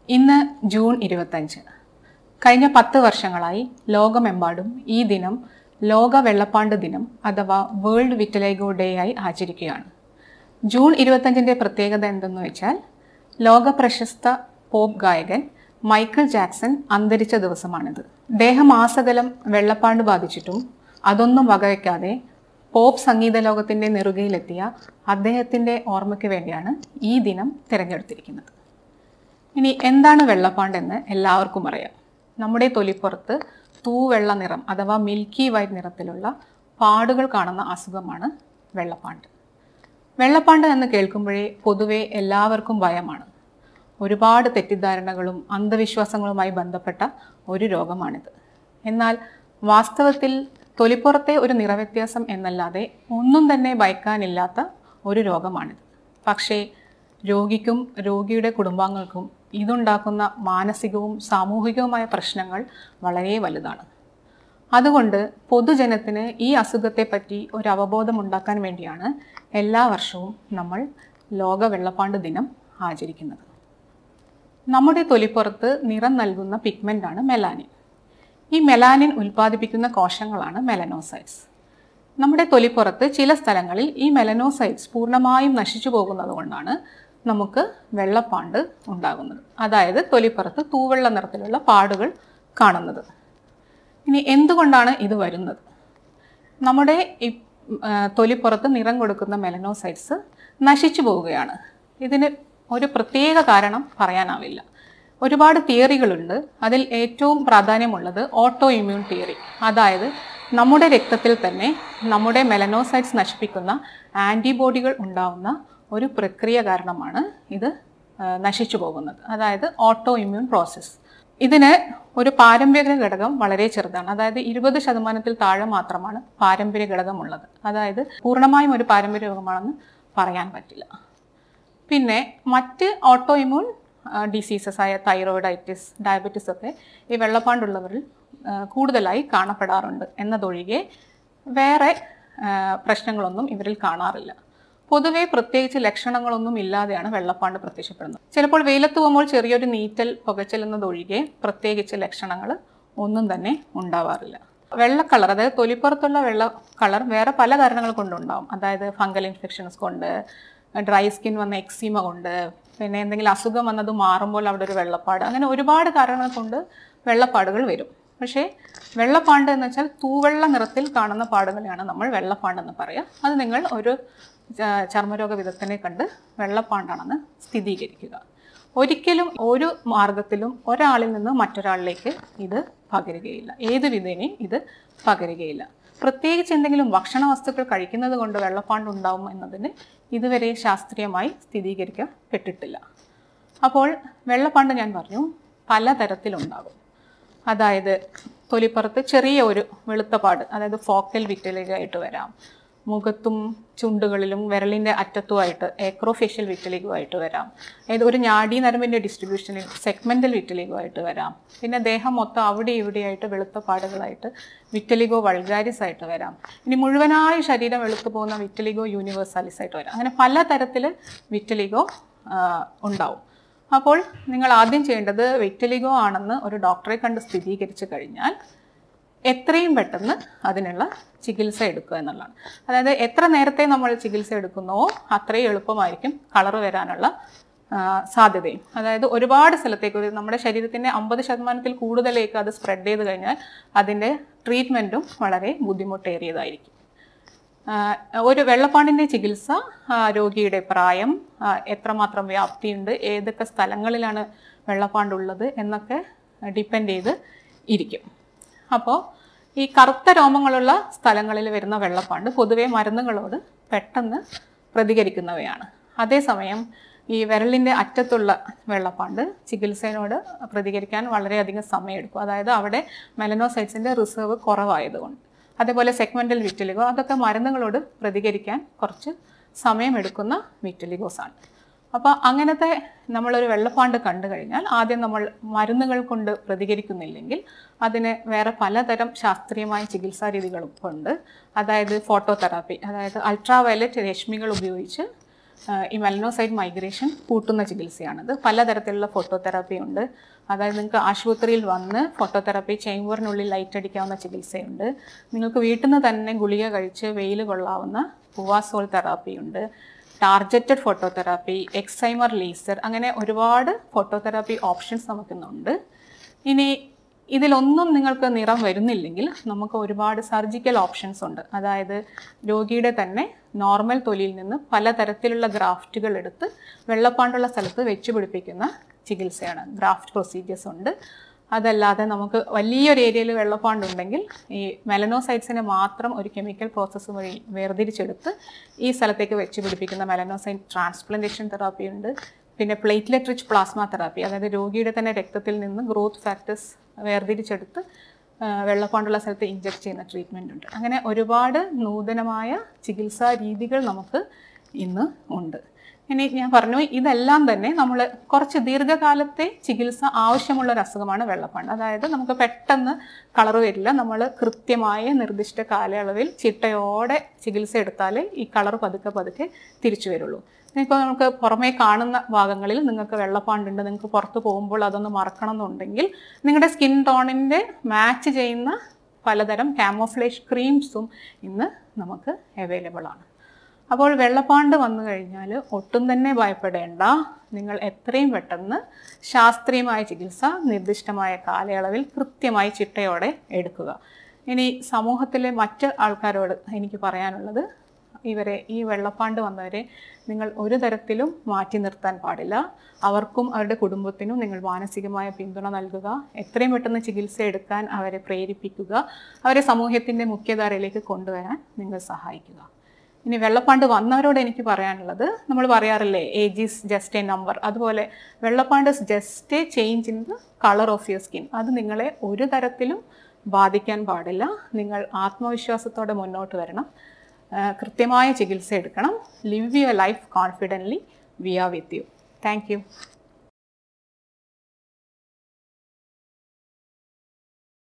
ഇന്ന് ജൂൺ ഇരുപത്തഞ്ച് കഴിഞ്ഞ പത്ത് വർഷങ്ങളായി ലോകമെമ്പാടും ഈ ദിനം ലോക വെള്ളപ്പാണ്ട് ദിനം അഥവാ വേൾഡ് വിറ്റലൈഗോ ഡേ ആയി ആചരിക്കുകയാണ് ജൂൺ ഇരുപത്തഞ്ചിൻ്റെ പ്രത്യേകത എന്തെന്ന് വെച്ചാൽ ലോക പ്രശസ്ത പോപ്പ് ഗായകൻ മൈക്കിൾ ജാക്സൺ അന്തരിച്ച ദിവസമാണിത് ദേഹമാസകലം വെള്ളപ്പാണ്ട് ബാധിച്ചിട്ടും അതൊന്നും വകവയ്ക്കാതെ പോപ്പ് സംഗീത ലോകത്തിൻ്റെ നെറുകയിലെത്തിയ അദ്ദേഹത്തിൻ്റെ ഓർമ്മയ്ക്ക് വേണ്ടിയാണ് ഈ ദിനം തിരഞ്ഞെടുത്തിരിക്കുന്നത് ഇനി എന്താണ് വെള്ളപ്പാണ്ടെന്ന് എല്ലാവർക്കും അറിയാം നമ്മുടെ തൊലിപ്പുറത്ത് തൂവെള്ള നിറം അഥവാ മിൽക്കി വൈറ്റ് നിറത്തിലുള്ള പാടുകൾ കാണുന്ന അസുഖമാണ് വെള്ളപ്പാണ്ട് വെള്ളപ്പാണ്ട് എന്ന് കേൾക്കുമ്പോഴേ പൊതുവെ എല്ലാവർക്കും ഭയമാണ് ഒരുപാട് തെറ്റിദ്ധാരണകളും അന്ധവിശ്വാസങ്ങളുമായി ബന്ധപ്പെട്ട ഒരു രോഗമാണിത് എന്നാൽ വാസ്തവത്തിൽ തൊലിപ്പുറത്തെ ഒരു നിറവ്യത്യാസം എന്നല്ലാതെ ഒന്നും തന്നെ ഭയക്കാനില്ലാത്ത ഒരു രോഗമാണിത് പക്ഷേ രോഗിക്കും രോഗിയുടെ കുടുംബാംഗങ്ങൾക്കും ഇതുണ്ടാക്കുന്ന മാനസികവും സാമൂഹികവുമായ പ്രശ്നങ്ങൾ വളരെ വലുതാണ് അതുകൊണ്ട് പൊതുജനത്തിന് ഈ അസുഖത്തെപ്പറ്റി ഒരു അവബോധം ഉണ്ടാക്കാൻ വേണ്ടിയാണ് എല്ലാ വർഷവും നമ്മൾ ലോക വെള്ളപ്പാണ്ട് ദിനം ആചരിക്കുന്നത് നമ്മുടെ തൊലിപ്പുറത്ത് നിറം നൽകുന്ന പിഗ്മെൻ്റാണ് മെലാനിൻ ഈ മെലാനിൻ ഉൽപ്പാദിപ്പിക്കുന്ന കോശങ്ങളാണ് മെലനോസൈറ്റ്സ് നമ്മുടെ തൊലിപ്പുറത്ത് ചില സ്ഥലങ്ങളിൽ ഈ മെലനോസൈറ്റ്സ് പൂർണ്ണമായും നശിച്ചു പോകുന്നത് കൊണ്ടാണ് നമുക്ക് വെള്ളപ്പാണ്ട് ഉണ്ടാകുന്നത് അതായത് തൊലിപ്പുറത്ത് തൂവെള്ള നിറത്തിലുള്ള പാടുകൾ കാണുന്നത് ഇനി എന്തുകൊണ്ടാണ് ഇത് വരുന്നത് നമ്മുടെ ഈ ആ, തൊലിപ്പുറത്ത് നിറം കൊടുക്കുന്ന മെലനോസൈറ്റ്സ് നശിച്ചു പോവുകയാണ് ഇതിന് ഒരു പ്രത്യേക കാരണം പറയാനാവില്ല ഒരുപാട് തിയറികളുണ്ട് അതിൽ ഏറ്റവും പ്രാധാന്യമുള്ളത് ഓട്ടോ ഇമ്മ്യൂൺ തിയറി അതായത് നമ്മുടെ രക്തത്തിൽ തന്നെ നമ്മുടെ മെലനോസൈറ്റ്സ് നശിപ്പിക്കുന്ന ആൻറ്റിബോഡികൾ ഉണ്ടാവുന്ന ഒരു പ്രക്രിയ കാരണമാണ് ഇത് ആ, നശിച്ചു പോകുന്നത് അതായത് ഓട്ടോ ഇമ്മ്യൂൺ പ്രോസസ്സ് ഇതിന് ഒരു പാരമ്പര്യ ഘടകം വളരെ ചെറുതാണ് അതായത് ഇരുപത് ശതമാനത്തിൽ താഴെ മാത്രമാണ് പാരമ്പര്യ ഘടകമുള്ളത് അതായത് പൂർണ്ണമായും ഒരു പാരമ്പര്യ രോഗമാണെന്ന് പറയാൻ പറ്റില്ല പിന്നെ മറ്റ് ഓട്ടോ ഇമ്യൂൺ ഡിസീസസ് ആയ തൈറോയിഡൈറ്റിസ് ഡയബറ്റിസ് ഒക്കെ ഈ വെള്ളപ്പാണ്ടുള്ളവരിൽ ആ, കൂടുതലായി കാണപ്പെടാറുണ്ട് എന്നതൊഴികെ വേറെ ആ, പ്രശ്നങ്ങളൊന്നും ഇവരിൽ കാണാറില്ല പൊതുവേ പ്രത്യേകിച്ച് ലക്ഷണങ്ങളൊന്നും ഇല്ലാതെയാണ് വെള്ളപ്പാണ്ട് പ്രത്യക്ഷപ്പെടുന്നത് ചിലപ്പോൾ വെയിലത്ത് പോകുമ്പോൾ ചെറിയൊരു നീറ്റൽ പുകച്ചൽ എന്നതൊഴികെ പ്രത്യേകിച്ച് ലക്ഷണങ്ങൾ ഒന്നും തന്നെ ഉണ്ടാവാറില്ല വെള്ള കളർ അതായത് തൊലിപ്പുറത്തുള്ള വെള്ള കളർ വേറെ പല കാരണങ്ങൾ കൊണ്ടുണ്ടാവും അതായത് ഫംഗൽ ഇൻഫെക്ഷൻസ് കൊണ്ട് ഡ്രൈ സ്കിൻ വന്ന എക്സീമ കൊണ്ട് പിന്നെ എന്തെങ്കിലും അസുഖം വന്നത് മാറുമ്പോൾ അവിടെ ഒരു വെള്ളപ്പാട് അങ്ങനെ ഒരുപാട് കാരണങ്ങൾ കൊണ്ട് വെള്ളപ്പാടുകൾ വരും പക്ഷേ വെള്ളപ്പാണ്ട് എന്ന് വെച്ചാൽ തൂവെള്ള നിറത്തിൽ കാണുന്ന പാടുകളെയാണ് നമ്മൾ വെള്ളപ്പാണ്ടെന്ന് പറയുക അത് നിങ്ങൾ ഒരു ച- ചർമ്മരോഗ വിദഗ്ധനെ കണ്ട് വെള്ളപ്പാണ്ടാണെന്ന് സ്ഥിരീകരിക്കുക ഒരിക്കലും ഒരു മാർഗത്തിലും ഒരാളിൽ നിന്ന് മറ്റൊരാളിലേക്ക് ഇത് പകരുകയില്ല ഏത് വിധേനയും ഇത് പകരുകയില്ല പ്രത്യേകിച്ച് എന്തെങ്കിലും ഭക്ഷണ വസ്തുക്കൾ കഴിക്കുന്നത് കൊണ്ട് വെള്ളപ്പാണ്ട് ഉണ്ടാവും എന്നതിന് ഇതുവരെ ശാസ്ത്രീയമായി സ്ഥിരീകരിക്കപ്പെട്ടിട്ടില്ല അപ്പോൾ വെള്ളപ്പാണ്ട് ഞാൻ പറഞ്ഞു പലതരത്തിലുണ്ടാകും അതായത് തൊലിപ്പുറത്ത് ചെറിയ ഒരു വെളുത്ത പാട് അതായത് ഫോക്കൽ വിറ്റലിഗായിട്ട് വരാം മുഖത്തും ചുണ്ടുകളിലും വിരലിൻ്റെ അറ്റത്തുമായിട്ട് ഏക്രോഫേഷ്യൽ വിറ്റലിഗുമായിട്ട് വരാം അതായത് ഒരു ഞാഡീ നരമ്പിൻ്റെ ഡിസ്ട്രിബ്യൂഷനിൽ സെഗ്മെൻ്റൽ വിറ്റലിഗുമായിട്ട് വരാം പിന്നെ ദേഹം മൊത്തം അവിടെ ഇവിടെയായിട്ട് വെളുത്ത പാടുകളായിട്ട് വിറ്റലിഗോ വൾഗാരിസ് ആയിട്ട് വരാം ഇനി മുഴുവനായി ശരീരം വെളുത്തു പോകുന്ന വിറ്റലിഗോ യൂണിവേഴ്സാലിസ് ആയിട്ട് വരാം അങ്ങനെ പലതരത്തിൽ വിറ്റലിഗോ ആ, ഉണ്ടാവും അപ്പോൾ നിങ്ങൾ ആദ്യം ചെയ്യേണ്ടത് വിറ്റലിഗോ ആണെന്ന് ഒരു ഡോക്ടറെ കണ്ട് സ്ഥിരീകരിച്ചു കഴിഞ്ഞാൽ എത്രയും പെട്ടെന്ന് അതിനുള്ള ചികിത്സ എടുക്കുക എന്നുള്ളതാണ് അതായത് എത്ര നേരത്തെ നമ്മൾ ചികിത്സ എടുക്കുന്നുവോ അത്രയും എളുപ്പമായിരിക്കും കളർ വരാനുള്ള ആ, സാധ്യതയും അതായത് ഒരുപാട് സ്ഥലത്തേക്ക് ഒരു നമ്മുടെ ശരീരത്തിൻ്റെ അമ്പത് ശതമാനത്തിൽ കൂടുതലേക്ക് അത് സ്പ്രെഡ് ചെയ്ത് കഴിഞ്ഞാൽ അതിൻ്റെ ട്രീറ്റ്മെൻറ്റും വളരെ ബുദ്ധിമുട്ടേറിയതായിരിക്കും ആ, ഒരു വെള്ളപ്പാണ്ടിൻ്റെ ചികിത്സ ആ, രോഗിയുടെ പ്രായം ആ, എത്രമാത്രം വ്യാപ്തിയുണ്ട് ഏതൊക്കെ സ്ഥലങ്ങളിലാണ് വെള്ളപ്പാണ്ടുള്ളത് എന്നൊക്കെ ഡിപ്പെൻഡ് ചെയ്ത് ഇരിക്കും അപ്പോൾ ഈ കറുത്ത രോമങ്ങളുള്ള സ്ഥലങ്ങളിൽ വരുന്ന വെള്ളപ്പാണ്ട് പൊതുവേ മരുന്നുകളോട് പെട്ടെന്ന് പ്രതികരിക്കുന്നവയാണ് അതേസമയം ഈ വിരലിൻ്റെ അറ്റത്തുള്ള വെള്ളപ്പാണ്ട് ചികിത്സയോട് പ്രതികരിക്കാൻ വളരെയധികം സമയമെടുക്കും അതായത് അവിടെ മെലനോസൈറ്റ്സിൻ്റെ റിസർവ് കുറവായതുകൊണ്ട് അതേപോലെ സെഗ്മെൻ്റൽ വിറ്റലിഗോ അതൊക്കെ മരുന്നുകളോട് പ്രതികരിക്കാൻ കുറച്ച് സമയമെടുക്കുന്ന വിറ്റലിഗോസാണ് അപ്പോൾ അങ്ങനത്തെ നമ്മളൊരു വെള്ളപ്പാണ്ട് കണ്ടു കഴിഞ്ഞാൽ ആദ്യം നമ്മൾ മരുന്നുകൾ കൊണ്ട് പ്രതികരിക്കുന്നില്ലെങ്കിൽ അതിന് വേറെ പലതരം ശാസ്ത്രീയമായ ചികിത്സാ രീതികളും ഉണ്ട് അതായത് ഫോട്ടോതെറാപ്പി അതായത് അൾട്രാവയലറ്റ് രശ്മികൾ ഉപയോഗിച്ച് ആഹ് ഈ മെലനോസൈറ്റ് മൈഗ്രേഷൻ കൂട്ടുന്ന ചികിത്സയാണിത് പലതരത്തിലുള്ള ഫോട്ടോതെറാപ്പി ഉണ്ട് അതായത് നിങ്ങൾക്ക് ആശുപത്രിയിൽ വന്ന് ഫോട്ടോതെറാപ്പി ചേംബറിനുള്ളിൽ ലൈറ്റ് അടിക്കാവുന്ന ചികിത്സയുണ്ട് നിങ്ങൾക്ക് വീട്ടിൽ നിന്ന് തന്നെ ഗുളിക കഴിച്ച് വെയിൽ കൊള്ളാവുന്ന പുവാസോൾ തെറാപ്പി ഉണ്ട് ടാർജറ്റഡ് ഫോട്ടോതെറാപ്പി എക്സൈമർ ലേസർ അങ്ങനെ ഒരുപാട് ഫോട്ടോതെറാപ്പി ഓപ്ഷൻസ് നമുക്കിന്നുണ്ട് ഇനി ഇതിലൊന്നും നിങ്ങൾക്ക് നിറം വരുന്നില്ലെങ്കിൽ നമുക്ക് ഒരുപാട് സർജിക്കൽ ഓപ്ഷൻസ് ഉണ്ട് അതായത് രോഗിയുടെ തന്നെ നോർമൽ തൊലിയിൽ നിന്ന് പലതരത്തിലുള്ള ഗ്രാഫ്റ്റുകൾ എടുത്ത് വെള്ളപ്പാണ്ടുള്ള സ്ഥലത്ത് വെച്ച് പിടിപ്പിക്കുന്ന ചികിത്സയാണ് ഗ്രാഫ്റ്റ് പ്രൊസീജിയേഴ്സ് ഉണ്ട് അതല്ലാതെ നമുക്ക് വലിയൊരു ഏരിയയിൽ വെള്ളപ്പാണ്ടുണ്ടെങ്കിൽ ഈ മെലനോസൈറ്റ്സിനെ മാത്രം ഒരു കെമിക്കൽ പ്രോസസ്സ് വഴി വേർതിരിച്ചെടുത്ത് ഈ സ്ഥലത്തേക്ക് വെച്ച് പിടിപ്പിക്കുന്ന മെലനോസൈറ്റ് ട്രാൻസ്പ്ലാന്റേഷൻ തെറാപ്പി ഉണ്ട് പിന്നെ പ്ലേറ്റ്ലെറ്റ് റിച്ച് പ്ലാസ്മ തെറാപ്പി അതായത് രോഗിയുടെ തന്നെ രക്തത്തിൽ നിന്ന് ഗ്രോത്ത് ഫാക്ടേഴ്സ് വേർതിരിച്ചെടുത്ത് ആ, വെള്ളപ്പാണ്ടുള്ള സ്ഥലത്ത് ഇഞ്ചെക്ട് ചെയ്യുന്ന ട്രീറ്റ്മെൻ്റ് ഉണ്ട് അങ്ങനെ ഒരുപാട് നൂതനമായ ചികിത്സാ രീതികൾ നമുക്ക് ഇന്ന് ഉണ്ട് ഇനി ഞാൻ പറഞ്ഞു ഇതെല്ലാം തന്നെ നമ്മൾ കുറച്ച് ദീർഘകാലത്തെ ചികിത്സ ആവശ്യമുള്ള ഒരു അസുഖമാണ് വെള്ളപ്പാണ്ട് അതായത് നമുക്ക് പെട്ടെന്ന് കളർ വരില്ല നമ്മൾ കൃത്യമായ നിർദ്ദിഷ്ട കാലയളവിൽ ചിട്ടയോടെ ചികിത്സ എടുത്താലേ ഈ കളർ പതുക്കെ പതുക്കെ തിരിച്ചു വരുള്ളൂ ഇപ്പോൾ നമുക്ക് പുറമേ കാണുന്ന ഭാഗങ്ങളിൽ നിങ്ങൾക്ക് വെള്ളപ്പാണ്ടുണ്ട് നിങ്ങൾക്ക് പുറത്ത് പോകുമ്പോൾ അതൊന്ന് മറക്കണം എന്നുണ്ടെങ്കിൽ നിങ്ങളുടെ സ്കിൻ ടോണിൻ്റെ മാച്ച് ചെയ്യുന്ന പലതരം കാമോഫ്ലേഷ് ക്രീംസും ഇന്ന് നമുക്ക് അവൈലബിൾ ആണ് അപ്പോൾ വെള്ളപ്പാണ്ട് വന്നു കഴിഞ്ഞാൽ ഒട്ടും തന്നെ ഭയപ്പെടേണ്ട നിങ്ങൾ എത്രയും പെട്ടെന്ന് ശാസ്ത്രീയമായ ചികിത്സ നിർദ്ദിഷ്ടമായ കാലയളവിൽ കൃത്യമായി ചിട്ടയോടെ എടുക്കുക ഇനി സമൂഹത്തിലെ മറ്റ് ആൾക്കാരോട് എനിക്ക് പറയാനുള്ളത് ഇവരെ ഈ വെള്ളപ്പാണ്ട് വന്നവരെ നിങ്ങൾ ഒരു തരത്തിലും മാറ്റി നിർത്താൻ പാടില്ല അവർക്കും അവരുടെ കുടുംബത്തിനും നിങ്ങൾ മാനസികമായ പിന്തുണ നൽകുക എത്രയും പെട്ടെന്ന് ചികിത്സ എടുക്കാൻ അവരെ പ്രേരിപ്പിക്കുക അവരെ സമൂഹത്തിൻ്റെ മുഖ്യധാരയിലേക്ക് കൊണ്ടുവരാൻ നിങ്ങൾ സഹായിക്കുക ഇനി വെള്ളപ്പാണ്ട് വന്നവരോട് എനിക്ക് പറയാനുള്ളത് നമ്മൾ പറയാറില്ലേ age is just a number അതുപോലെ വെള്ളപ്പാണ്ട് is just a change in the colour of your skin അത് നിങ്ങളെ ഒരു തരത്തിലും ബാധിക്കാൻ പാടില്ല നിങ്ങൾ ആത്മവിശ്വാസത്തോടെ മുന്നോട്ട് വരണം ആ, കൃത്യമായ ചികിത്സ എടുക്കണം live your life confidently we are with you thank U